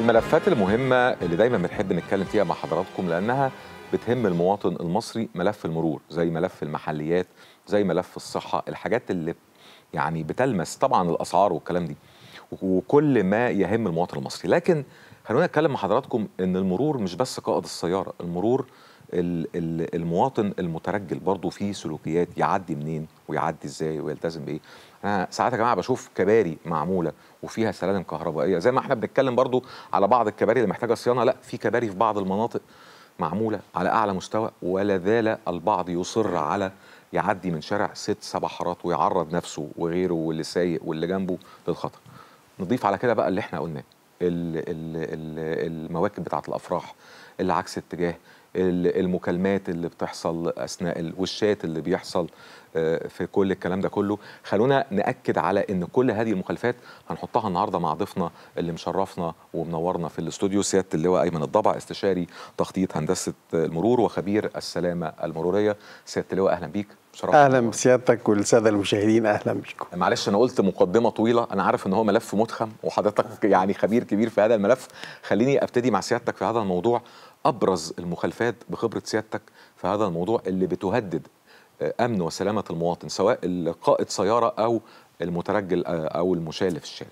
الملفات المهمة اللي دايما بنحب نتكلم فيها مع حضراتكم لأنها بتهم المواطن المصري ملف المرور زي ملف المحليات زي ملف الصحة الحاجات اللي يعني بتلمس طبعا الأسعار والكلام دي وكل ما يهم المواطن المصري لكن خلونا نتكلم مع حضراتكم ان المرور مش بس قائد السيارة المرور ال- ال- المواطن المترجل برضه فيه سلوكيات يعدي منين ويعدي ازاي ويلتزم بايه انا ساعات يا جماعه بشوف كباري معموله وفيها سلالم كهربائيه زي ما احنا بنتكلم برضه على بعض الكباري اللي محتاجه صيانه لا في كباري في بعض المناطق معموله على اعلى مستوى ولا زال البعض يصر على يعدي من شارع ست سبع حارات ويعرض نفسه وغيره واللي سايق واللي جنبه للخطر نضيف على كده بقى اللي احنا قلناه ال- ال- ال- المواكب بتاعه الافراح اللي عكس اتجاه ال- المكالمات اللي بتحصل اثناء الوشات اللي بيحصل آه، في كل الكلام ده كله خلونا ناكد على ان كل هذه المخالفات هنحطها النهارده مع ضيفنا اللي مشرفنا ومنورنا في الاستوديو سياده اللواء ايمن الضبع استشاري تخطيط هندسه المرور وخبير السلامه المروريه سياده اللواء اهلا بيك شرفنا اهلا بسيادتك والساده المشاهدين اهلا بكم معلش انا قلت مقدمه طويله انا عارف ان هو ملف متخم وحضرتك يعني خبير كبير في هذا الملف خليني ابتدي مع سيادتك في هذا الموضوع ابرز المخالفات بخبره سيادتك في هذا الموضوع اللي بتهدد آه، امن وسلامه المواطن سواء القائد سياره او المترجل آه، او المشاة اللي في الشارع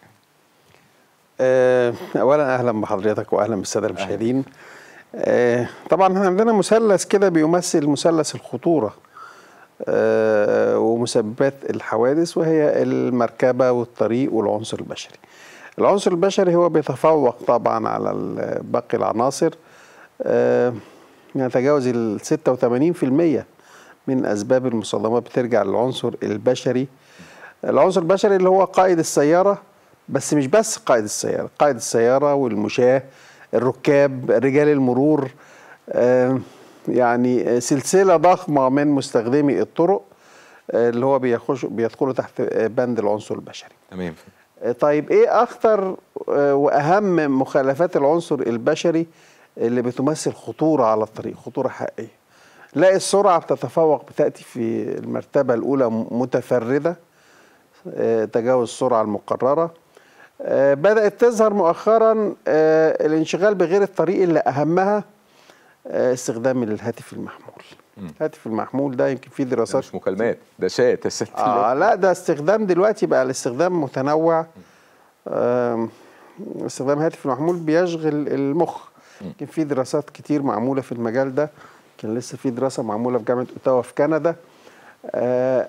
آه، اولا اهلا بحضرتك واهلا بالساده المشاهدين آه، طبعا احنا عندنا مثلث كده بيمثل مثلث الخطوره آه، ومسببات الحوادث وهي المركبه والطريق والعنصر البشري العنصر البشري هو بيتفوق طبعا على ال- باقي العناصر آه، يتجاوز ال 86% من اسباب المصادمات بترجع للعنصر البشري العنصر البشري اللي هو قائد السياره بس مش بس قائد السياره قائد السياره والمشاه الركاب رجال المرور آه، يعني سلسله ضخمه من مستخدمي الطرق آه، اللي هو بيخش بيدخلوا تحت آه، بند العنصر البشري تمام طيب ايه اخطر آه، واهم مخالفات العنصر البشري اللي بتمثل خطوره على الطريق خطوره حقيقيه لا السرعه بتتفوق بتاتي في المرتبه الاولى م- متفرده آه، تجاوز السرعه المقرره آه، بدات تظهر مؤخرا آه، الانشغال بغير الطريق اللي اهمها آه، استخدام الهاتف المحمول الهاتف المحمول ده يمكن في ده دراسات مش مكالمات ده شات يا ست اه لا ده استخدام دلوقتي بقى الاستخدام متنوع آم، استخدام هاتف المحمول بيشغل المخ يمكن في دراسات كتير معموله في المجال ده كان لسه في دراسه معموله في جامعه اوتاوا في كندا آه،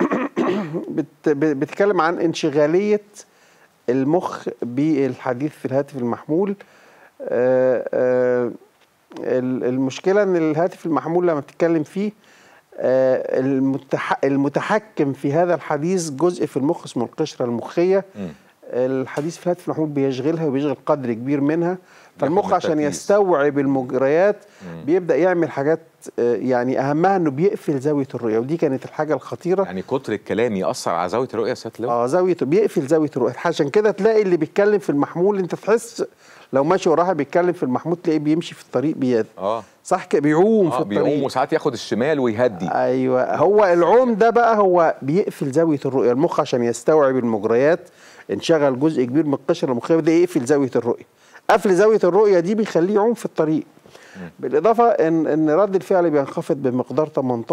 بت- بتتكلم عن انشغاليه المخ بالحديث في الهاتف المحمول آه، آه، ال- المشكله ان الهاتف المحمول لما بتتكلم فيه آه، المتح... المتحكم في هذا الحديث جزء في المخ اسمه القشره المخيه مم. الحديث في الهاتف المحمول بيشغلها وبيشغل قدر كبير منها فالمخ من عشان التركيز. يستوعب المجريات مم. بيبدا يعمل حاجات آه، يعني اهمها انه بيقفل زاويه الرؤيه ودي كانت الحاجه الخطيره يعني كتر الكلام ياثر على زاويه الرؤيه يا سياده اللواء اه زاويه بيقفل زاويه الرؤيه عشان كده تلاقي اللي بيتكلم في المحمول انت تحس لو ماشي وراها بيتكلم في المحمول تلاقيه بيمشي في الطريق بيد اه صح كده بيعوم في اه الطريق بيقوم وساعات ياخد الشمال ويهدي ايوه هو العوم ده بقى هو بيقفل زاويه الرؤيه المخ عشان يستوعب المجريات انشغل جزء كبير من القشره المخيه ده يقفل زاويه الرؤيه قفل زاويه الرؤيه دي بيخليه يعوم في الطريق بالاضافه ان ان رد الفعل بينخفض بمقدار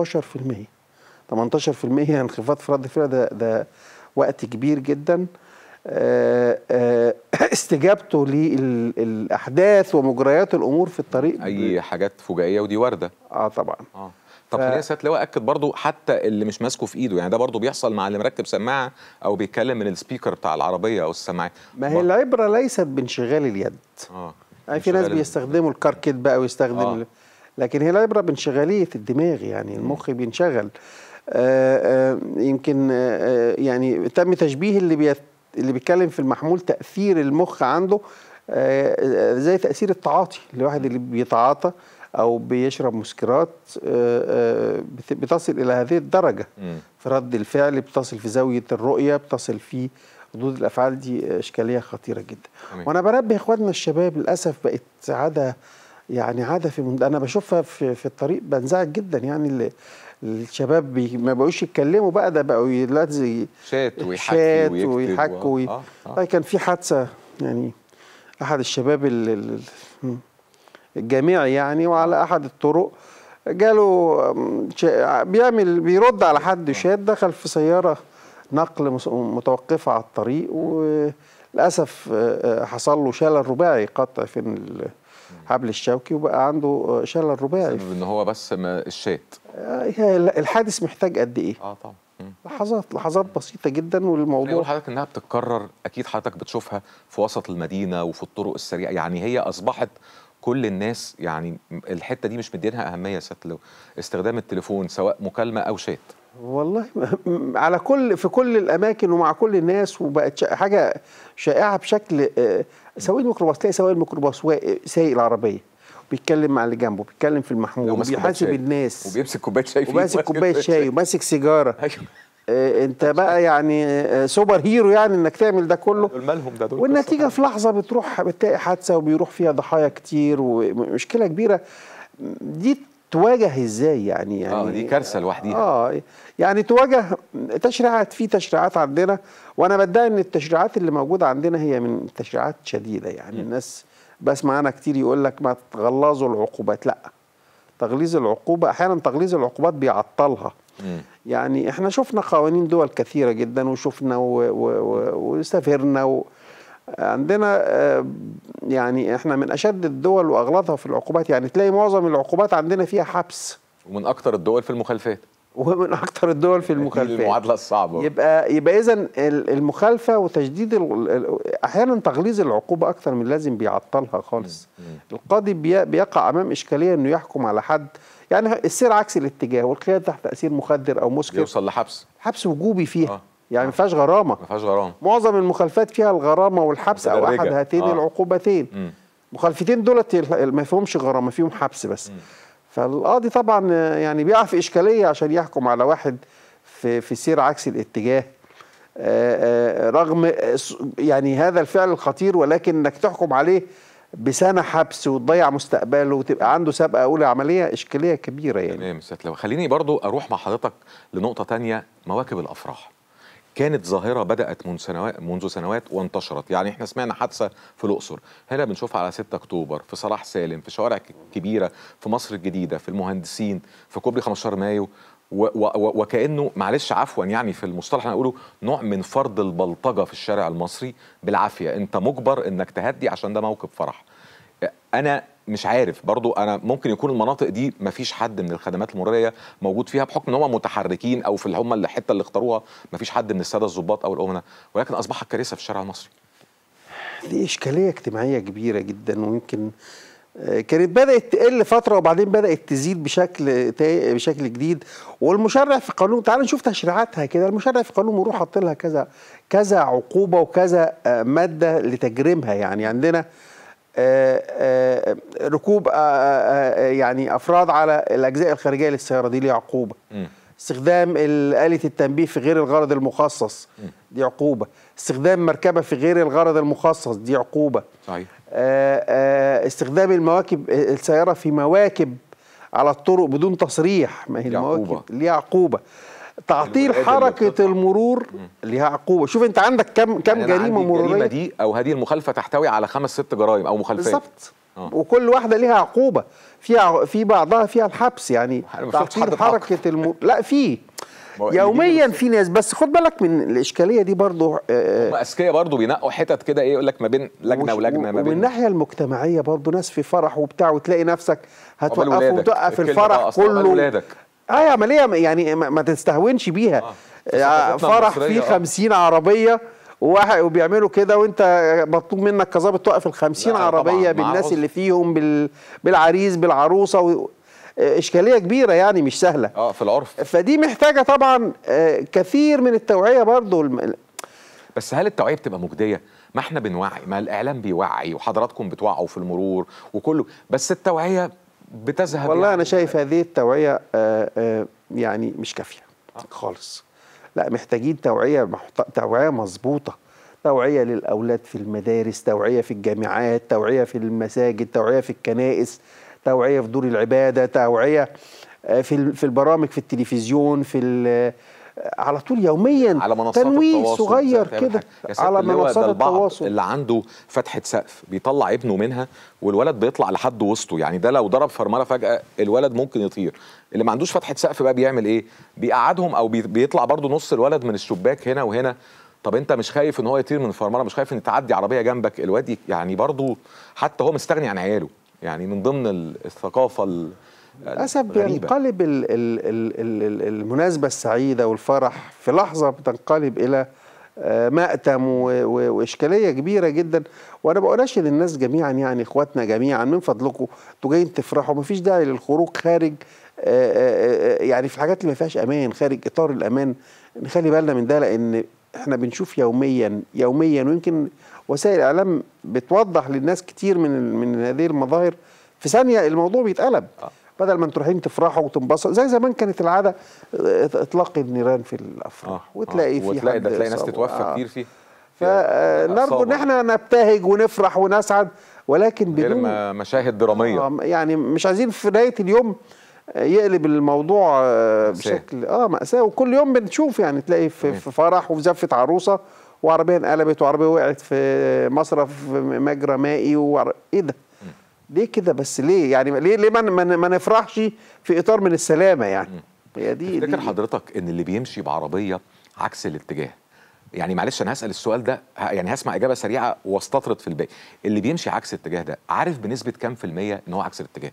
18% 18% انخفاض في رد الفعل ده ده وقت كبير جدا آه، آه، استجابته للاحداث ومجريات الامور في الطريق اي حاجات فجائيه ودي وارده اه طبعا اه طب ف- خلينا يا سياده اللواء اكد برضو حتى اللي مش ماسكه في ايده يعني ده برضو بيحصل مع اللي مركب سماعه او بيتكلم من السبيكر بتاع العربيه او السماعه ما هي العبره ليست بانشغال اليد اه يعني في ناس انشغال ال- بيستخدموا الكاركيت بقى ويستخدم آه. آه. لكن هي العبره بانشغاليه الدماغ يعني المخ بينشغل آه آه يمكن آه يعني تم تشبيه اللي بيت اللي بيتكلم في المحمول تاثير المخ عنده آه زي تاثير التعاطي الواحد اللي بيتعاطى او بيشرب مسكرات آه آه بت- بتصل الى هذه الدرجه مم. في رد الفعل بتصل في زاويه الرؤيه بتصل في ردود الافعال دي اشكاليه خطيره جدا تمام. وانا بنبه اخواتنا الشباب للاسف بقت عاده يعني عاده في من... انا بشوفها في, في الطريق بنزعج جدا يعني اللي الشباب بي... ما بقوش يتكلموا بقى ده بقوا دلوقتي زي شات ويحكي شات ويكتب ويحكوا وي... آه. آه. طيب كان في حادثه يعني احد الشباب ال- ال- ال- الجامعي يعني وعلى احد الطرق جاله أم، شا- بيعمل بيرد على حد شاد دخل في سياره نقل مس- متوقفه على الطريق وللاسف آه، آه، حصل له شلل رباعي قطع في الحبل الشوكي وبقى عنده آه، شلل رباعي بسبب ان هو بس ما الشات آه، هي الحادث محتاج قد ايه؟ اه طبعا مم. لحظات لحظات بسيطه جدا خليني اقول والموضوع لحضرتك انها بتتكرر اكيد حضرتك بتشوفها في وسط المدينه وفي الطرق السريعه يعني هي اصبحت كل الناس يعني الحته دي مش مدينها اهميه يا سياده اللواء استخدام التليفون سواء مكالمه او شات والله م- على كل في كل الاماكن ومع كل الناس وبقت شا- حاجه شائعه بشكل آه، سواق الميكروباص تلاقي سواق الميكروباص واقف- سايق العربيه بيتكلم مع اللي جنبه بيتكلم في المحمول لو ماسك كوباية وبيحاسب شاي. الناس وبيمسك كوبايه شاي فيه وماسك كوبايه شاي وماسك سيجاره ايوه آه، انت بقى يعني آه، سوبر هيرو يعني انك تعمل ده كله دول مالهم ده دول والنتيجه قصة في لحظه بتروح بتلاقي حادثه وبيروح فيها ضحايا كتير ومشكله كبيره دي تواجه ازاي يعني يعني اه دي كارثه لوحديها اه يعني تواجه تشريعات في تشريعات عندنا وانا بدعي ان التشريعات اللي موجوده عندنا هي من تشريعات شديده يعني الناس بسمع انا كتير يقول لك ما تغلظوا العقوبات لا تغليظ العقوبه احيانا تغليظ العقوبات بيعطلها مم. يعني احنا شفنا قوانين دول كثيره جدا وشفنا و- و- و- وسافرنا و عندنا آه، يعني احنا من اشد الدول واغلظها في العقوبات يعني تلاقي معظم العقوبات عندنا فيها حبس ومن اكتر الدول في المخالفات ومن اكتر الدول في دي المخالفات المعادله الصعبه يبقى يبقى اذا المخالفه وتشديد ال- ال- احيانا تغليظ العقوبه اكثر من اللازم بيعطلها خالص القاضي بي- بيقع امام اشكاليه انه يحكم على حد يعني السير عكس الاتجاه والقياده تحت تاثير مخدر او مسكر يوصل لحبس حبس وجوبي فيها آه. يعني ما فيهاش غرامه ما فيهاش غرام معظم المخالفات فيها الغرامه والحبس او متدرجة. احد هاتين آه. العقوبتين مم. مخالفتين دولت ال- ما فيهمش غرامه فيهم حبس بس فالقاضي طبعا آه، يعني بيقع في اشكاليه عشان يحكم على واحد في في سير عكس الاتجاه آه، آه، رغم آه، س- يعني هذا الفعل الخطير ولكن انك تحكم عليه بسنه حبس وتضيع مستقبله وتبقى عنده سابقه اولى عمليه اشكاليه كبيره يعني تمام سيادة اللواء خليني برضو اروح مع حضرتك لنقطه تانية مواكب الافراح كانت ظاهرة بدأت منذ سنوات منذ سنوات وانتشرت، يعني احنا سمعنا حادثة في الأقصر، هنا بنشوفها على 6 أكتوبر، في صلاح سالم، في شوارع ك- كبيرة، في مصر الجديدة، في المهندسين، في كوبري 15 مايو، و و و وكأنه معلش عفوا يعني في المصطلح انا اقوله نوع من فرض البلطجة في الشارع المصري بالعافية، أنت مجبر إنك تهدي عشان ده موكب فرح. انا مش عارف برضو انا ممكن يكون المناطق دي ما فيش حد من الخدمات المروريه موجود فيها بحكم ان هم متحركين او في اللي هم الحته اللي اختاروها ما فيش حد من الساده الضباط او الامناء ولكن اصبحت كارثه في الشارع المصري دي إشكالية اجتماعية كبيرة جدا ويمكن آه، كانت بدأت تقل فترة وبعدين بدأت تزيد بشكل تا- بشكل جديد والمشرع في قانون تعال نشوف تشريعاتها كده المشرع في قانون المرور حاط لها كذا كذا عقوبة وكذا آه، مادة لتجريمها يعني عندنا آه، آه، ركوب آه، آه، يعني أفراد على الأجزاء الخارجية للسيارة دي ليها عقوبة مم. استخدام ال- آلة التنبيه في غير الغرض المخصص دي عقوبة استخدام مركبة في غير الغرض المخصص دي عقوبة صحيح آه، آه، استخدام المواكب آه، السيارة في مواكب على الطرق بدون تصريح ما هي دي المواكب عقوبة. ليها عقوبة تعطيل الولاد اللي حركة بتطلع. المرور ليها عقوبة شوف انت عندك كم كم يعني أنا جريمة عندي الجريمه مرورية دي او هذه المخالفه تحتوي على خمس ست جرائم او مخالفات بالظبط آه. وكل واحدة ليها عقوبة فيها في بعضها فيها الحبس يعني أنا ما شفتش حد تعطيل اتعاقب. حركة المرور لا في ما هو دي يوميا بس- في ناس بس خد بالك من الإشكالية دي برضو آه، هم اذكياء برضو بينقوا حتت كده ايه يقول لك ما بين لجنه وش- ولجنه ما ومن بين الناحيه المجتمعيه برضو ناس في فرح وبتاع وتلاقي نفسك هتوقف ولادك. وتوقف الكلمة بقى الفرح أصلا عقبال كله ولادك. اه عمليه يعني ما, ما تستهونش بيها آه. في آه. ثقافتنا فرح المصرية، فيه آه. 50 عربيه وواحد وبيعملوا كده وانت مطلوب منك كظابط توقف ال 50 لا، طبعاً، عربيه مع بالناس عذر. اللي فيهم بال... بالعريس بالعروسه و... آه، اشكاليه كبيره يعني مش سهله اه في العرف فدي محتاجه طبعا آه، كثير من التوعيه برضو الم- بس هل التوعيه بتبقى مجديه؟ ما احنا بنوعي ما الاعلام بيوعي وحضراتكم بتوعوا في المرور وكله بس التوعيه بتذهب والله يعني انا شايف هذه التوعيه آه، آه، يعني مش كافيه خالص لا محتاجين توعيه محت... توعيه مظبوطه توعيه للاولاد في المدارس توعيه في الجامعات توعيه في المساجد توعيه في الكنائس توعيه في دور العباده توعيه آه، في ال- في البرامج في التلفزيون في ال- على طول يوميا على منصات تنويه التواصل صغير تعمل كده حاجة. يا ست على اللي هو منصات ده البعض التواصل اللي عنده فتحه سقف بيطلع ابنه منها والولد بيطلع لحد وسطه يعني ده لو ضرب فرمله فجاه الولد ممكن يطير اللي ما عندوش فتحه سقف بقى بيعمل ايه بيقعدهم او بي- بيطلع برضو نص الولد من الشباك هنا وهنا طب انت مش خايف ان هو يطير من الفرمله مش خايف ان تعدي عربيه جنبك الواد ي- يعني برضو حتى هو مستغني عن عياله يعني من ضمن ال- الثقافه ال- للاسف الغريبة. بينقلب ال ال ال ال ال المناسبه السعيده والفرح في لحظه بتنقلب الى آه، مأتم و- و- واشكاليه كبيره جدا وانا بناشد الناس جميعا يعني اخواتنا جميعا من فضلكم انتوا جايين تفرحوا مفيش داعي للخروج خارج آه، آه، آه، يعني في الحاجات اللي ما فيهاش امان خارج اطار الامان نخلي بالنا من ده لان احنا بنشوف يوميا يوميا ويمكن وسائل الاعلام بتوضح للناس كتير من ال- من هذه المظاهر في ثانيه الموضوع بيتقلب آه. بدل ما انتوا رايحين تفرحوا وتنبسطوا زي زمان كانت العاده اه، اطلاق النيران في الافراح وتلاقي في وتلاقي ده حد تلاقي ناس إصابة. تتوفى آه. كتير فيه فنرجو ان احنا نبتهج ونفرح ونسعد ولكن غير بدون ما- مشاهد دراميه آه يعني مش عايزين في نهايه اليوم آه، يقلب الموضوع آه، مأساة. بشكل اه مأساة وكل يوم بنشوف يعني تلاقي في, تمام. في فرح وفي زفة عروسة وعربية انقلبت وعربية وقعت في مصرف مجرى مائي وعر... ايه ده؟ ليه كده بس ليه؟ يعني ليه ليه ما, ما, ما نفرحش في اطار من السلامة يعني؟ هي دي تفتكر دي حضرتك ان اللي بيمشي بعربيه عكس الاتجاه يعني معلش انا هسال السؤال ده ه- يعني هسمع اجابه سريعه واستطرد في الباقي اللي بيمشي عكس الاتجاه ده عارف بنسبه كام في الميه ان هو عكس الاتجاه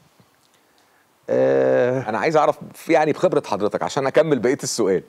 آه انا عايز اعرف في- يعني بخبره حضرتك عشان اكمل بقيه السؤال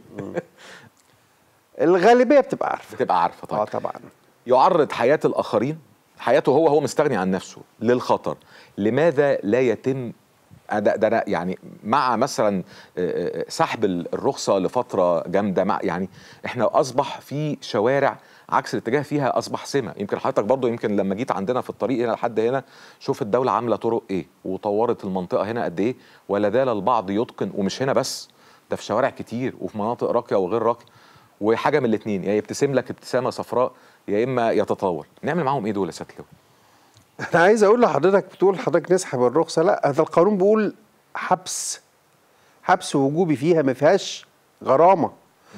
الغالبية بتبقى عارفة بتبقى عارفه اه طيب طبعا يعرض حياه الاخرين حياته هو هو مستغني عن نفسه للخطر لماذا لا يتم ده, ده أنا يعني مع مثلا آه، آه، سحب الرخصه لفتره جامده مع يعني احنا اصبح في شوارع عكس الاتجاه فيها اصبح سمه يمكن حضرتك برضو يمكن لما جيت عندنا في الطريق هنا لحد هنا شوف الدوله عامله طرق ايه وطورت المنطقه هنا قد ايه ولا زال البعض يتقن ومش هنا بس ده في شوارع كتير وفي مناطق راقيه وغير راقيه وحاجه من الاثنين يا يبتسم لك ابتسامه صفراء يا اما يتطاول نعمل معاهم ايه دول يا ساتلو انا عايز اقول لحضرتك بتقول حضرتك نسحب الرخصه لا هذا القانون بيقول حبس حبس وجوبي فيها ما فيهاش غرامه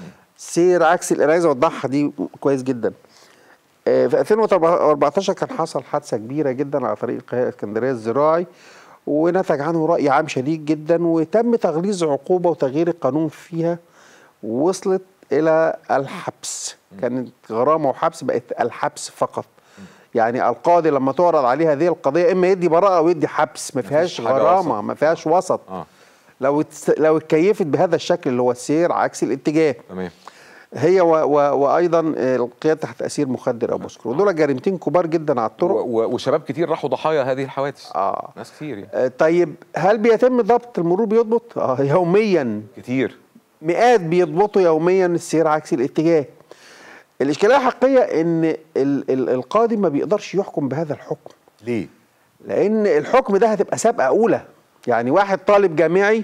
سير عكس انا عايز اوضحها دي كويس جدا آه، في 2014 كان حصل حادثه كبيره جدا على طريق القاهره اسكندريه الزراعي ونتج عنه راي عام شديد جدا وتم تغليظ عقوبه وتغيير القانون فيها وصلت الى الحبس كانت غرامه وحبس بقت الحبس فقط يعني القاضي لما تعرض عليه هذه القضيه اما يدي براءه او يدي حبس ما فيهاش حاجة غرامه وسط. ما فيهاش وسط اه لو اتس- لو اتكيفت بهذا الشكل اللي هو السير عكس الاتجاه تمام هي و و وايضا آه، القياده تحت تاثير مخدر او مسكر ودول جريمتين كبار جدا على و- الطرق و- وشباب كتير راحوا ضحايا هذه الحوادث اه ناس كتير يعني آه، طيب هل بيتم ضبط المرور بيضبط اه يوميا كتير مئات بيضبطوا يوميا السير عكس الاتجاه الاشكاليه الحقيقيه ان ال ال القاضي ما بيقدرش يحكم بهذا الحكم ليه لان الحكم ده هتبقى سابقه اولى يعني واحد طالب جامعي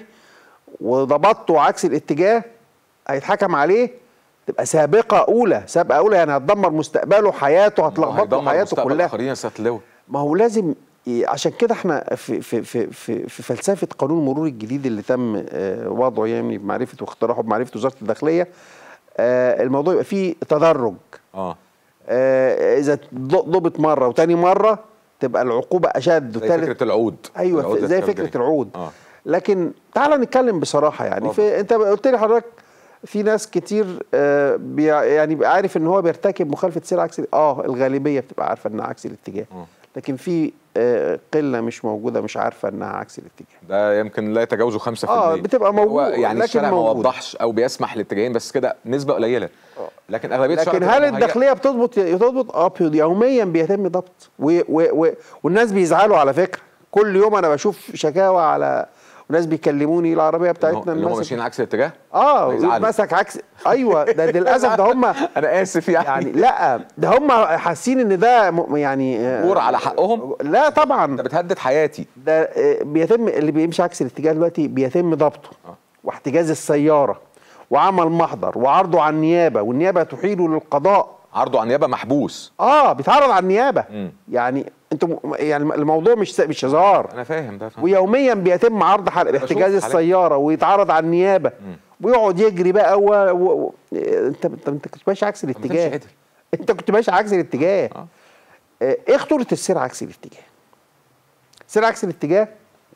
وضبطته عكس الاتجاه هيتحكم عليه تبقى سابقه اولى سابقه اولى يعني هتدمر مستقبله حياته هتلخبط له هيدمر حياته مستقبل كلها الاخرين يا ساتلو ما هو لازم ي- عشان كده احنا في في في في, في فلسفه قانون المرور الجديد اللي تم آه، وضعه يعني بمعرفه واقتراحه بمعرفه وزاره الداخليه آه، الموضوع يبقى فيه تدرج اه آه، اذا ض- ضبط مره وتاني مره تبقى العقوبه اشد زي وتالت فكره العود ايوه العود زي التفجيري. فكره العود اه لكن تعال نتكلم بصراحه يعني اتفضل. في انت قلت لي حضرتك في ناس كتير آه بيع يعني بيبقى عارف ان هو بيرتكب مخالفه سير عكس اه الغالبيه بتبقى عارفه انها عكس الاتجاه آه. لكن في آه قله مش موجوده مش عارفه انها عكس الاتجاه ده يمكن لا يتجاوزوا 5% آه، بتبقى موجود، هو يعني لكن الشارع ما موجود. وضحش او بيسمح للاتجاهين بس كده نسبه قليله لكن اغلبيه الشارع لكن بتبقى هل مهيئة. الداخليه بتضبط تضبط اه بي- يوميا بيتم ضبط و و و والناس بيزعلوا على فكره كل يوم انا بشوف شكاوى على وناس بيكلموني العربيه اللي هم- بتاعتنا اللي هم المسك- ماشيين عكس الاتجاه اه هيزعلوا. مسك عكس ايوه ده ده للاسف ده هم انا اسف يعني, يعني لا ده هم حاسين ان ده م- يعني آه، جور على حقهم لا طبعا انت بتهدد حياتي ده آه، بيتم اللي بيمشي عكس الاتجاه دلوقتي بيتم ضبطه آه. واحتجاز السياره وعمل محضر وعرضه على النيابه والنيابه تحيله للقضاء عرضه عن نيابه محبوس اه بيتعرض على النيابه مم. يعني انتوا م- يعني الموضوع مش مش هزار انا فاهم ده فاهم. ويوميا بيتم عرض حلقه باحتجاز حالات. السياره ويتعرض على النيابه ويقعد يجري بقى و... و... و... انت انت انت كنت ماشي عكس تمشي الاتجاه عدل. انت كنت ماشي عكس الاتجاه آه. آه، ايه خطوره السير عكس الاتجاه السير عكس الاتجاه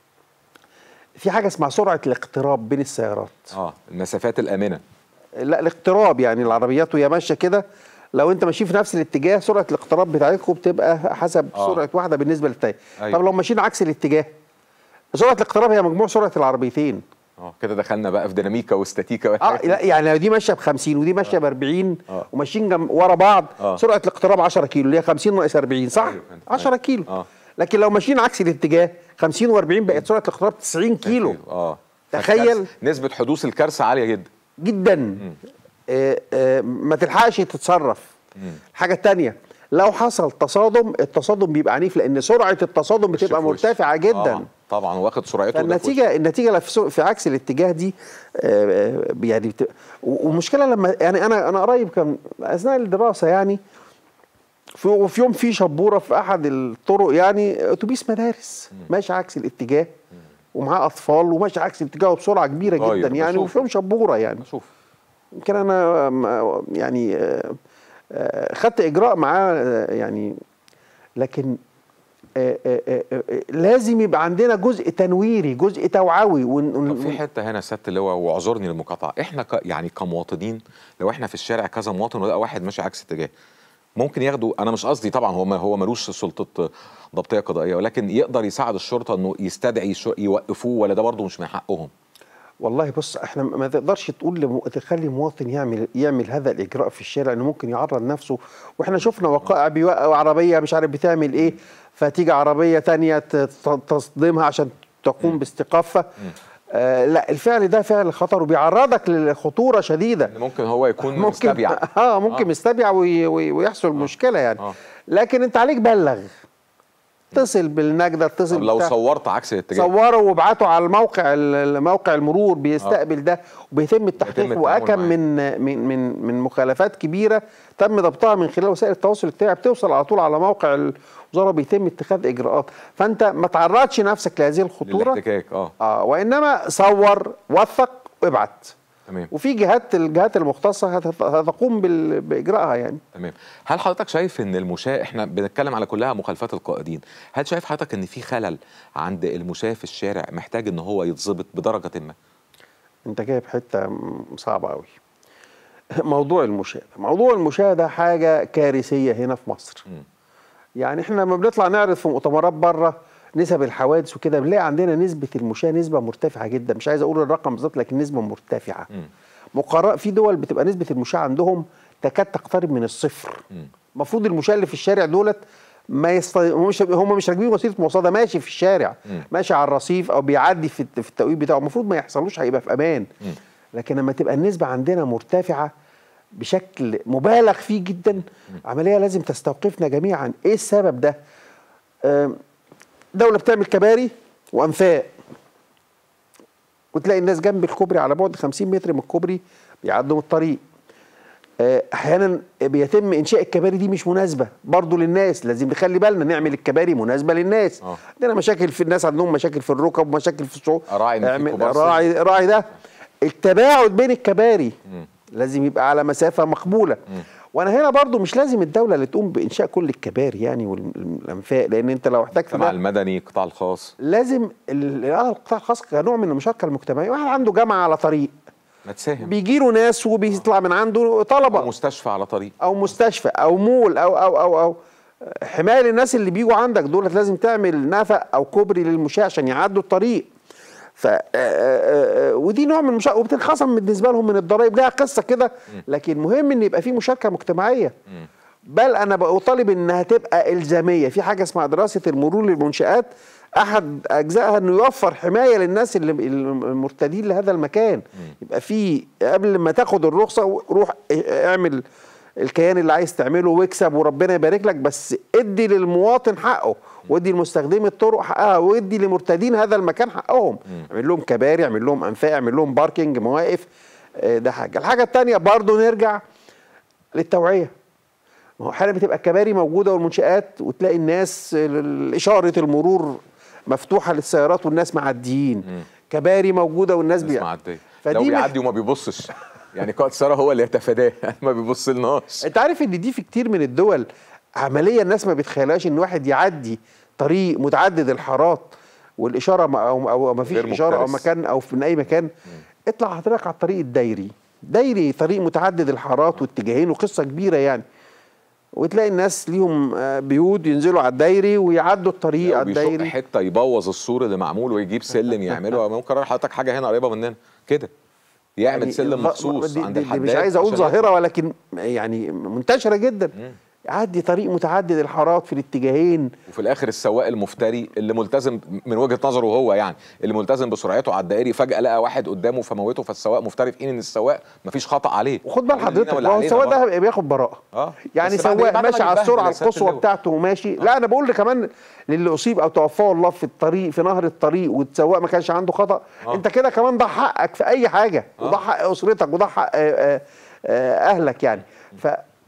في حاجه اسمها سرعه الاقتراب بين السيارات اه المسافات الامنه لا الاقتراب يعني العربيات وهي ماشيه كده لو انت ماشي في نفس الاتجاه سرعه الاقتراب بتاعتكم بتبقى حسب آه. سرعه واحده بالنسبه للتاني أيوة. طب لو ماشيين عكس الاتجاه سرعه الاقتراب هي مجموع سرعه العربيتين اه كده دخلنا بقى في ديناميكا واستاتيكا اه والحاجات لا يعني لو دي ماشيه ب 50 ودي ماشيه ب 40 آه. وماشيين جنب ورا بعض آه. سرعه الاقتراب 10 كيلو اللي هي 50 ناقص 40 صح؟ أيوة، فهمت. 10 أيوة. كيلو آه. لكن لو ماشيين عكس الاتجاه 50 و40 بقت سرعه الاقتراب 90 كيلو اه تخيل. فالكارثة- نسبه حدوث الكارثه عاليه جدا جدا آه آه ما تلحقش تتصرف الحاجه الثانيه لو حصل تصادم التصادم بيبقى عنيف لان سرعه التصادم وش بتبقى في وش. مرتفعه جدا آه. طبعا واخد سرعته وده في وش. فالنتيجه النتيجه لو في سو- في عكس الاتجاه دي آه، آه، يعني بت... و- ومشكله لما يعني انا انا قريب كان اثناء الدراسه يعني في وفي يوم في شبوره في احد الطرق يعني اتوبيس مدارس ماشي عكس الاتجاه ومعاه اطفال وماشي عكس الاتجاه وبسرعه كبيره طيب، جدا يعني بشوف. وفي يوم شبوره يعني بشوف يمكن انا آم، يعني آه، آه، خدت اجراء معاه آه، يعني لكن آه، آه، آه، آه، لازم يبقى عندنا جزء تنويري جزء توعوي ون- ون- طب في حته هنا سياده اللواء واعذرني للمقاطعه احنا ك... يعني كمواطنين لو احنا في الشارع كذا مواطن ولقى واحد ماشي عكس اتجاه ممكن ياخدوا انا مش قصدي طبعا هو ما هو ملوش سلطه ضبطيه قضائيه ولكن يقدر يساعد الشرطه انه يستدعي شو... يوقفوه ولا ده برضه مش من حقهم والله بص احنا ما تقدرش تقول لم... تخلي مواطن يعمل يعمل هذا الاجراء في الشارع انه ممكن يعرض نفسه واحنا شفنا وقائع بيوقعوا عربيه مش عارف بتعمل ايه فتيجي عربيه تانية ت- ت- تصدمها عشان تقوم باستيقافها آه لا الفعل ده فعل خطر وبيعرضك لخطوره شديده ان ممكن هو يكون ممكن مستبيع اه ممكن مستبيع وي وي ويحصل مشكله يعني آه. لكن انت عليك بلغ اتصل بالنجده اتصل طب لو بتاع- صورت عكس الاتجاه صوروا وابعتوا على الموقع ال- موقع المرور بيستقبل ده وبيتم التحقيق التعامل واكم معاه. من من من من مخالفات كبيره تم ضبطها من خلال وسائل التواصل الاجتماعي بتوصل على طول على موقع الوزاره بيتم اتخاذ اجراءات فانت ما تعرضش نفسك لهذه الخطوره للاحتكاك اه اه وانما صور وثق وابعت تمام وفي جهات الجهات المختصه هت- هتقوم بال- باجراءها يعني تمام هل حضرتك شايف ان المشاة احنا بنتكلم على كلها مخالفات القائدين هل شايف حضرتك ان في خلل عند المشاة في الشارع محتاج ان هو يتظبط بدرجه ما انت جايب حته م- صعبه قوي موضوع المشاهده موضوع المشاهده حاجه كارثيه هنا في مصر مم. يعني احنا لما بنطلع نعرض في مؤتمرات بره نسب الحوادث وكده بنلاقي عندنا نسبه المشاة نسبه مرتفعه جدا مش عايز اقول الرقم بالظبط لكن نسبه مرتفعه مم. مقارنه في دول بتبقى نسبه المشاة عندهم تكاد تقترب من الصفر مم. المفروض المشاة اللي في الشارع دولت ما يست... هم مش هم مش راكبين وسيله مواصلات ده ماشي في الشارع مم. ماشي على الرصيف او بيعدي في الت- في التوقيت بتاعه المفروض ما يحصلوش هيبقى في امان مم. لكن لما تبقى النسبه عندنا مرتفعه بشكل مبالغ فيه جدا عمليه لازم تستوقفنا جميعا ايه السبب ده آم، دوله بتعمل كباري وانفاق وتلاقي الناس جنب الكوبري على بعد 50 متر من الكوبري بيعدوا من الطريق آه، احيانا بيتم انشاء الكباري دي مش مناسبه برضو للناس لازم نخلي بالنا نعمل الكباري مناسبه للناس آه. عندنا مشاكل في الناس عندهم مشاكل في الركب ومشاكل في الصوت أراعي إن في اعمل- كبار سن. راعي راعي ده التباعد بين الكباري مم. لازم يبقى على مسافه مقبوله وانا هنا برضو مش لازم الدوله اللي تقوم بانشاء كل الكباري يعني والانفاق لان انت لو احتجت المجتمع ده المدني القطاع الخاص لازم ال- آه، القطاع الخاص كنوع من المشاركه المجتمعيه واحد عنده جامعه على طريق ما تساهم بيجي له ناس وبيطلع من عنده طلبه أو مستشفى على طريق او مستشفى او مول او او او او حمايه للناس اللي بيجوا عندك دولت لازم تعمل نفق او كوبري للمشاة عشان يعدوا الطريق ف آه، آه، آه، ودي نوع من المشاركه وبتنخصم بالنسبه لهم من الضرائب ليها قصه كده لكن مهم ان يبقى في مشاركه مجتمعيه بل انا بطالب انها تبقى الزاميه في حاجه اسمها دراسه المرور للمنشات احد اجزائها انه يوفر حمايه للناس اللي المرتدين لهذا المكان يبقى في قبل ما تاخد الرخصه روح اعمل الكيان اللي عايز تعمله واكسب وربنا يبارك لك بس ادي للمواطن حقه وادي لمستخدمي الطرق حقها وادي لمرتدين هذا المكان حقهم اعمل لهم كباري اعمل لهم انفاق اعمل لهم باركينج مواقف آه، ده حاجه الحاجه الثانيه برضو نرجع للتوعيه ما هو احيانا بتبقى الكباري موجوده والمنشات وتلاقي الناس ال- اشاره المرور مفتوحه للسيارات والناس معديين كباري موجوده والناس الناس بي... معديه لو فدي مح- بيعدي وما بيبصش يعني قائد ساره هو اللي يتفاداه ما بيبصلناش انت عارف ان دي في كتير من الدول عمليه الناس ما بتخيلهاش ان واحد يعدي طريق متعدد الحارات والاشاره ما او او ما فيش غير اشاره او مكترث. مكان او في من اي مكان اطلع حضرتك على الطريق الدايري دايري طريق متعدد الحارات واتجاهين وقصه كبيره يعني وتلاقي الناس ليهم آه، بيوت ينزلوا على الدايري ويعدوا الطريق على بيشق الدايري حته يبوظ السور اللي معمول ويجيب سلم يعمله ممكن اروح حضرتك حاجه هنا قريبه مننا كده يعمل يعني سلم ظ- مخصوص دي عند دي دي الحداد مش عايز اقول عشان ظاهره ولكن يعني منتشره جدا يعدي طريق متعدد الحارات في الاتجاهين وفي الاخر السواق المفتري اللي ملتزم من وجهه نظره هو يعني اللي ملتزم بسرعته على الدائري فجاه لقى واحد قدامه فموته فالسواق مفتري في حين ان السواق مفيش خطا عليه وخد بال ولا لينا حضرتك ولا ما هو علينا السواق برضه. ده بياخد براءه اه يعني بس بعد- سواق بعد ما ماشي على يتبهدل السرعه يا سيادة القصوى اللواء. بتاعته وماشي لا انا بقول كمان للي اصيب او توفاه الله في الطريق في نهر الطريق والسواق ما كانش عنده خطا آه. انت كده كمان ضع حقك في اي حاجه آه. وضع حق اسرتك وضع حق آه، آه، آه، اهلك يعني ف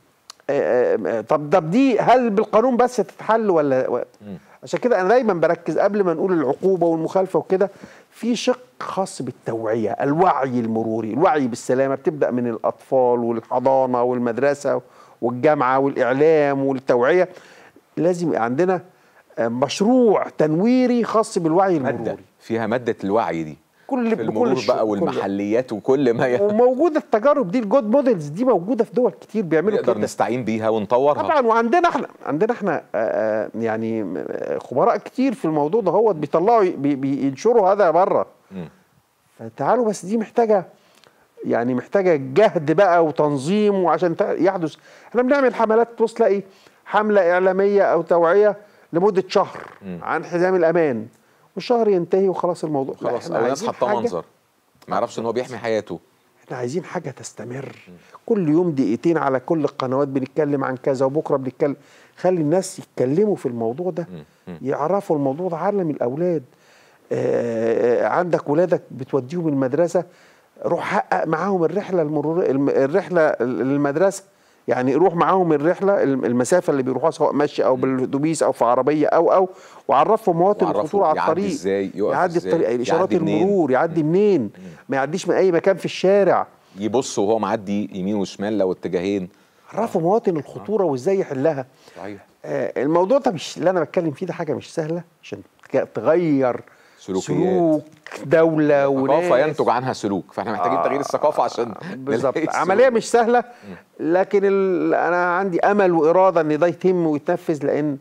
آه، آه، طب طب دي هل بالقانون بس تتحل ولا و- عشان كده انا دايما بركز قبل ما نقول العقوبه والمخالفه وكده في شق خاص بالتوعيه الوعي المروري الوعي بالسلامه بتبدا من الاطفال والحضانه والمدرسه والجامعه والاعلام والتوعيه لازم يبقى عندنا آه، مشروع تنويري خاص بالوعي ماده المروري فيها ماده الوعي دي كل في بكل المرور الش- بقى كل- والمحليات وكل ما ي- وموجوده التجارب دي الجود موديلز دي موجوده في دول كتير بيعملوا نقدر كده نستعين بيها ونطورها طبعا وعندنا احنا عندنا احنا آه، آه، يعني آه، خبراء كتير في الموضوع ده هو بيطلعوا بي- بينشروا هذا بره مم. فتعالوا بس دي محتاجه يعني محتاجه جهد بقى وتنظيم وعشان ت- يحدث احنا بنعمل حملات تبص تلاقي حمله اعلاميه او توعيه لمده شهر عن حزام الامان والشهر ينتهي وخلاص الموضوع لا، خلاص احنا او الناس عايزين حاطاه حاجة- منظر ما يعرفش ان هو بيحمي حياته احنا عايزين حاجه تستمر كل يوم دقيقتين على كل القنوات بنتكلم عن كذا وبكره بنتكلم خلي الناس يتكلموا في الموضوع ده يعرفوا الموضوع ده علم الاولاد آه، آه، عندك ولادك بتوديهم المدرسه روح حقق معاهم الرحله المرور الم- الرحله للمدرسه يعني روح معاهم الرحله الم- المسافه اللي بيروحوها سواء مشي او بالاتوبيس او في عربيه او او وعرفهم مواطن وعرفوا الخطوره على يعدي الطريق إزاي، يقف يعدي إزاي، الطريق اشارات يعدي منين. المرور يعدي منين ما يعديش من اي مكان في الشارع يبص وهو معدي يمين وشمال لو اتجاهين عرفوا مواطن الخطوره وازاي يحلها صحيح آه الموضوع ده مش اللي انا بتكلم فيه ده حاجه مش سهله عشان تك- تغير سلوكيات. سلوك دوله وناس ثقافه ينتج عنها سلوك فاحنا محتاجين آه، تغيير الثقافه عشان بالظبط نلاقي عمليه السلوك. مش سهله لكن ال... انا عندي امل واراده ان ده يتم ويتنفذ لان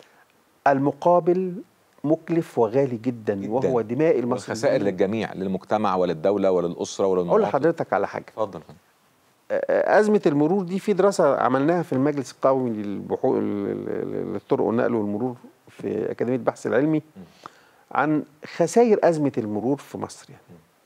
المقابل مكلف وغالي جدا, جداً. وهو دماء المصريين والخسائر للجميع للمجتمع وللدوله وللاسره اقول وللمواطن لحضرتك على حاجه اتفضل أزمة المرور دي في دراسة عملناها في المجلس القومي للبحوث للطرق والنقل والمرور في أكاديمية البحث العلمي عن خسائر أزمة المرور في مصر يعني.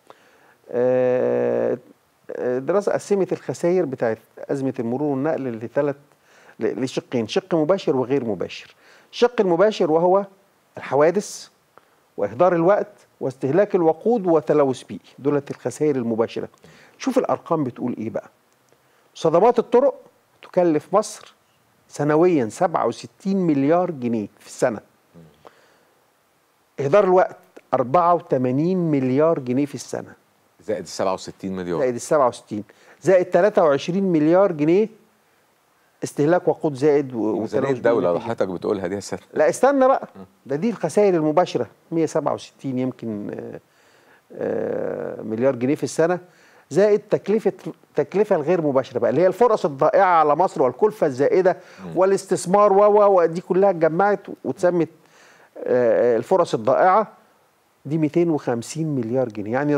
آه، آه، دراسة قسمت الخسائر بتاعت أزمة المرور والنقل لثلاث ل- لشقين شق مباشر وغير مباشر الشق المباشر وهو الحوادث وإهدار الوقت واستهلاك الوقود وتلوث بيئي دولت الخسائر المباشرة شوف الأرقام بتقول إيه بقى صدمات الطرق تكلف مصر سنويا 67 مليار جنيه في السنة إهدار الوقت 84 مليار جنيه في السنة زائد 67 مليون زائد ال 67 زائد 23 مليار جنيه استهلاك وقود زائد و- ميزانيه وتلوث الدوله بيئي اللي نتيجة. حضرتك بتقولها دي يا سيادة لا استنى بقى ده دي الخسائر المباشرة 167 يمكن آه، آه، مليار جنيه في السنة زائد تكلفة تكلفة الغير مباشرة بقى اللي هي الفرص الضائعة على مصر والكلفة الزائدة والاستثمار و و ودي كلها اتجمعت واتسمت آه، الفرص الضائعة دي 250 مليار جنيه يعني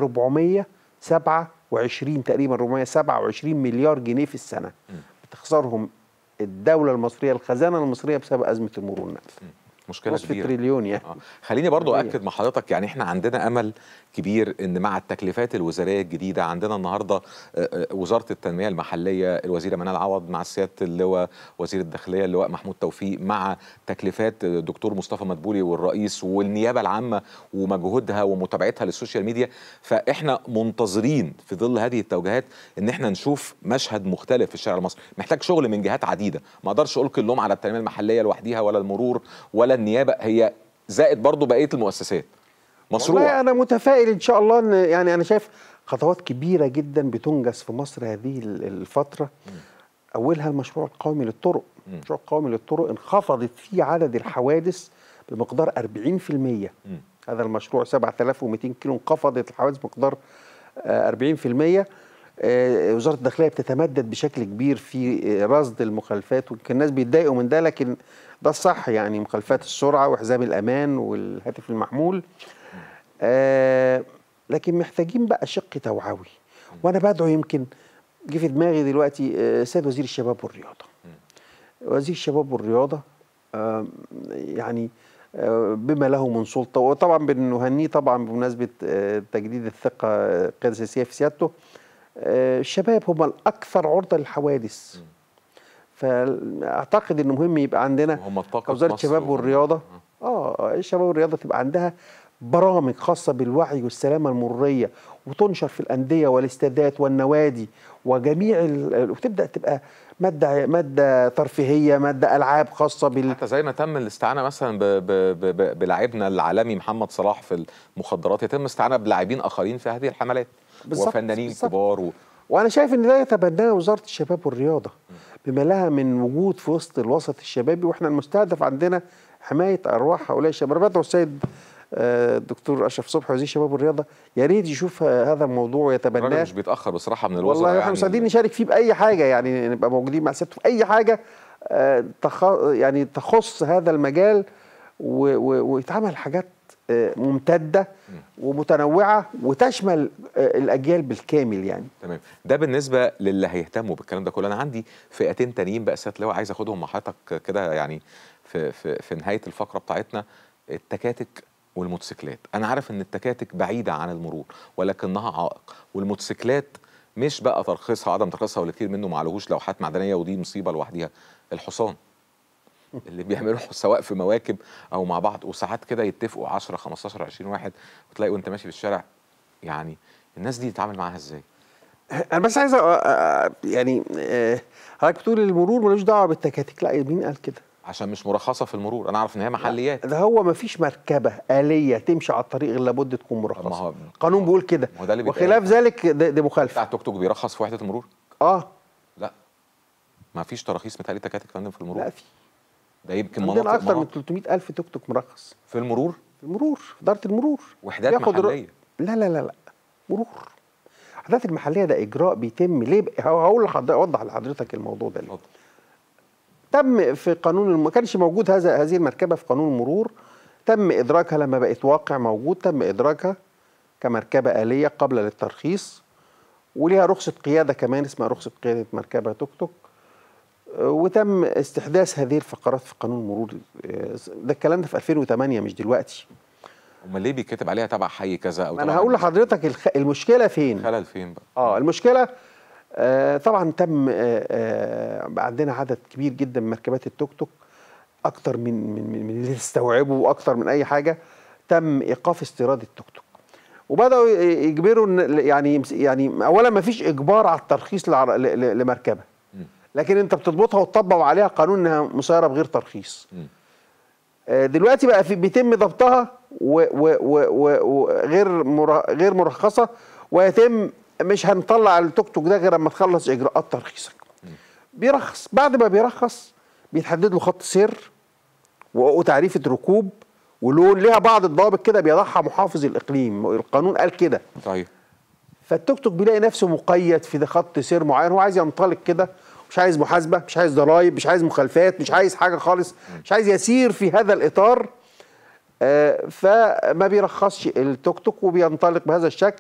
427 تقريبا 427 مليار جنيه في السنة بتخسرهم الدولة المصرية الخزانة المصرية بسبب أزمة المرور والنقل مشكله نصف كبيره تريليون يعني آه. خليني برضو هي. اكد مع حضرتك يعني احنا عندنا امل كبير ان مع التكليفات الوزاريه الجديده عندنا النهارده آه، آه، وزاره التنميه المحليه الوزيره منال عوض مع سياده اللواء وزير الداخليه اللواء محمود توفيق مع تكليفات الدكتور مصطفى مدبولي والرئيس والنيابه العامه ومجهودها ومتابعتها للسوشيال ميديا فاحنا منتظرين في ظل هذه التوجيهات ان احنا نشوف مشهد مختلف في الشارع المصري محتاج شغل من جهات عديده ما اقدرش القي اللوم على التنميه المحليه لوحديها ولا المرور ولا النيابه هي زائد برضو بقيه المؤسسات والله مشروع انا متفائل ان شاء الله ان يعني انا شايف خطوات كبيره جدا بتنجز في مصر هذه ال- الفتره اولها المشروع القومي للطرق مم. المشروع القومي للطرق انخفضت فيه عدد الحوادث بمقدار 40% مم. هذا المشروع 7200 كيلو انخفضت الحوادث بمقدار آه، 40% آه، وزاره الداخليه بتتمدد بشكل كبير في آه، رصد المخالفات ويمكن الناس بيتضايقوا من ده لكن ده الصح يعني مخالفات السرعه وحزام الامان والهاتف المحمول آه، لكن محتاجين بقى شق توعوي وانا بدعو يمكن جه في دماغي دلوقتي آه، سيد وزير الشباب والرياضه وزير الشباب والرياضه آه، يعني آه، بما له من سلطه وطبعا بنهنيه طبعا بمناسبه آه، تجديد الثقه آه، القياده السياسيه في سيادته آه، الشباب هم الاكثر عرضه للحوادث فاعتقد انه مهم يبقى عندنا هم الطاقة كوزاره في مصر الشباب و- والرياضه اه الشباب والرياضه تبقى عندها برامج خاصه بالوعي والسلامه المروريه وتنشر في الانديه والاستادات والنوادي وجميع ال- وتبدا تبقى ماده ماده ترفيهيه ماده العاب خاصه بال حتى زي ما تم الاستعانه مثلا ب- ب- ب- ب- بلاعبنا العالمي محمد صلاح في المخدرات يتم الاستعانه بلاعبين اخرين في هذه الحملات بالظبط، وفنانين بالظبط. كبار و... وانا شايف ان ده يتبناه وزاره الشباب والرياضه بما لها من وجود في وسط الوسط الشبابي واحنا المستهدف عندنا حمايه ارواح هؤلاء الشباب أنا بدعو السيد آه، الدكتور اشرف صبحي وزير الشباب والرياضه يا ريت يشوف آه، هذا الموضوع الراجل ويتبناه مش بيتاخر بصراحه من الوزراء والله احنا يعني مستعدين نشارك فيه باي حاجه يعني نبقى موجودين مع سيادته في اي حاجه آه، تخ... يعني تخص هذا المجال و... و... ويتعمل حاجات آه، ممتده ومتنوعه وتشمل آه، الاجيال بالكامل يعني تمام ده بالنسبه للي هيهتموا بالكلام ده كله انا عندي فئتين تانيين بقى سياده لواء عايز اخدهم مع حضرتك كده يعني في في في نهايه الفقره بتاعتنا التكاتك والموتوسيكلات انا عارف ان التكاتك بعيده عن المرور ولكنها عائق والموتوسيكلات مش بقى ترخيصها عدم ترخيصها واللي كتير منه معلهوش لوحات معدنيه ودي مصيبه لوحديها الحصان اللي بيعملوا سواء في مواكب او مع بعض وساعات كده يتفقوا 10 15 20 واحد وتلاقي وانت ماشي في الشارع يعني الناس دي تتعامل معاها ازاي؟ انا بس عايز أ- أ- يعني آه، حضرتك بتقول المرور ملوش دعوه بالتكاتك لا مين قال كده عشان مش مرخصه في المرور انا اعرف ان هي محليات ده هو ما فيش مركبه آلية تمشي على الطريق غير لابد تكون طب ما مرخصة هو- القانون بيقول كده ما هو ده اللي بيتقال. وخلاف ذلك ده, ده بتاع مخالفة التوك توك بيرخص في وحده المرور اه لا ما فيش تراخيص متهيألي تكاتك فندم في المرور لا في ده يمكن عندنا مناطق اكتر من مناطق 300 الف توك توك مرخص في المرور في المرور في اداره المرور وحدات ياخد الر- محليه لا لا لا لا مرور الوحدات المحليه ده اجراء بيتم ليه ب- هقول لحضرتك اوضح لحضرتك الموضوع ده ليه اتفضل. تم في قانون الم- ما كانش موجود هذا هذه المركبه في قانون المرور تم ادراكها لما بقت واقع موجود تم ادراكها كمركبه آلية قبل للترخيص وليها رخصة قيادة كمان اسمها رخصة قيادة مركبة توك توك آه، وتم استحداث هذه الفقرات في قانون المرور آه، ده الكلام ده في 2008 مش دلوقتي امال ليه بيتكتب عليها تبع حي كذا او ما انا تبع هقول لحضرتك الخ... المشكلة فين خلل فين بقى اه المشكله آه طبعا تم آه آه عندنا عدد كبير جدا من مركبات التوك توك اكتر من من من من اللي تستوعبه واكتر من اي حاجه تم ايقاف استيراد التوك توك وبداوا ي- يجبروا إن- يعني يمس- يعني اولا ما فيش اجبار على الترخيص لعر- ل- ل- لمركبه مم. لكن انت بتضبطها وتطبق عليها قانون انها مسيره بغير ترخيص مم. آه، دلوقتي بقى في بيتم ضبطها و- و- و- و- وغير مر- غير مرخصه ويتم مش هنطلع التوك توك ده غير لما تخلص اجراءات ترخيصك بيرخص بعد ما بيرخص بيتحدد له خط سير و- وتعريفه ركوب ولون ليها بعض الضوابط كده بيضعها محافظ الاقليم القانون قال كده طيب فالتوك توك بيلاقي نفسه مقيد في ده خط سير معين هو عايز ينطلق كده مش عايز محاسبه مش عايز ضرائب مش عايز مخالفات مش عايز حاجه خالص مش عايز يسير في هذا الاطار آه، فما بيرخصش التوك توك وبينطلق بهذا الشكل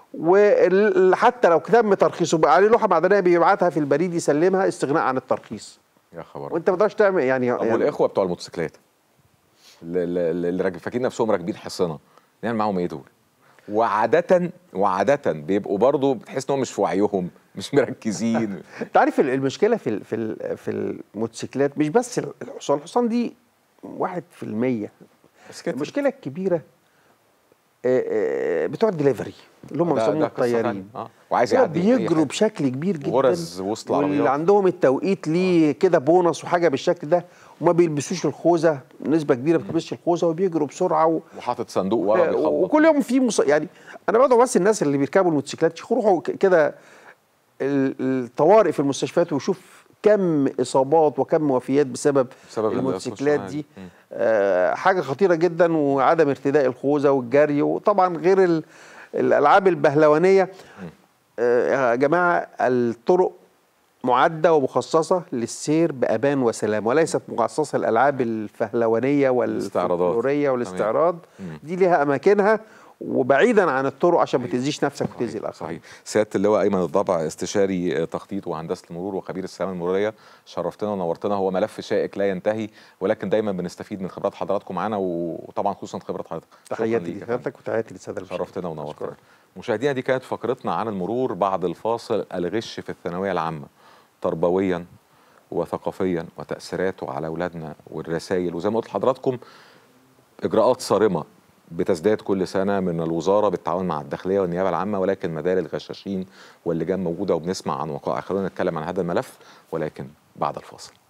وحتى لو تم ترخيصه بقى عليه لوحه معدنيه بيبعتها في البريد يسلمها استغناء عن الترخيص يا خبر وانت ما تقدرش تعمل يعني, طب يعني والاخوه بتوع الموتوسيكلات اللي, اللي اللي راكب- فاكرين نفسهم راكبين حصنه نعمل معاهم ايه دول؟ وعادة وعادة بيبقوا برضه بتحس انهم مش في وعيهم مش مركزين انت عارف ال- المشكله في ال- في ال- في الموتوسيكلات مش بس الحصان الحصان دي واحد في المية بس كده المشكله الكبيره آه، آه، بتوع الدليفري اللي هم ده- بيسموهم ده قصة الطيارين تانية. اه وعايز هو يعدي في أي بيجروا حاجة. بشكل كبير جدا غرز وسط العربيات. واللي عندهم التوقيت ليه كده بونص وحاجه بالشكل ده وما بيلبسوش الخوذه نسبه كبيره ما بتلبسش الخوذه وبيجروا بسرعه و... وحاطط صندوق ورا بيخبط وكل يوم في مص... يعني انا بدعو بس الناس اللي بيركبوا الموتوسيكلات يروحوا ك- كده ال- الطوارئ في المستشفيات ويشوف كم اصابات وكم وفيات بسبب, بسبب الموتوسيكلات السوشيال دي ميديا. مم. آه حاجه خطيره جدا وعدم ارتداء الخوذه والجري وطبعا غير ال- الالعاب البهلوانيه آه يا جماعه الطرق معده ومخصصه للسير بامان وسلام وليست مخصصه للالعاب الفهلوانيه الاستعراضات. والفولكلوريه تمام. والاستعراض مم. دي ليها اماكنها وبعيدا عن الطرق عشان ما تاذيش نفسك وتاذي صحيح, الاخرين صحيح سياده اللواء ايمن الضبع استشاري تخطيط وهندسه المرور وخبير السلامه المروريه شرفتنا ونورتنا هو ملف شائك لا ينتهي ولكن دايما بنستفيد من خبرات حضراتكم معانا وطبعا خصوصا خبرات حضرتك شكراً تحياتي ليك يا فندم. لحضرتك وتحياتي للساده المشاهدين شرفتنا ونورتنا أشكرك. مشاهدينا دي كانت فقرتنا عن المرور بعد الفاصل الغش في الثانويه العامه تربويا وثقافيا وتاثيراته على اولادنا والرسائل وزي ما قلت لحضراتكم اجراءات صارمه بتزداد كل سنه من الوزاره بالتعاون مع الداخليه والنيابه العامه ولكن مازال الغشاشين واللجان موجوده وبنسمع عن وقائع خلونا نتكلم عن هذا الملف ولكن بعد الفاصل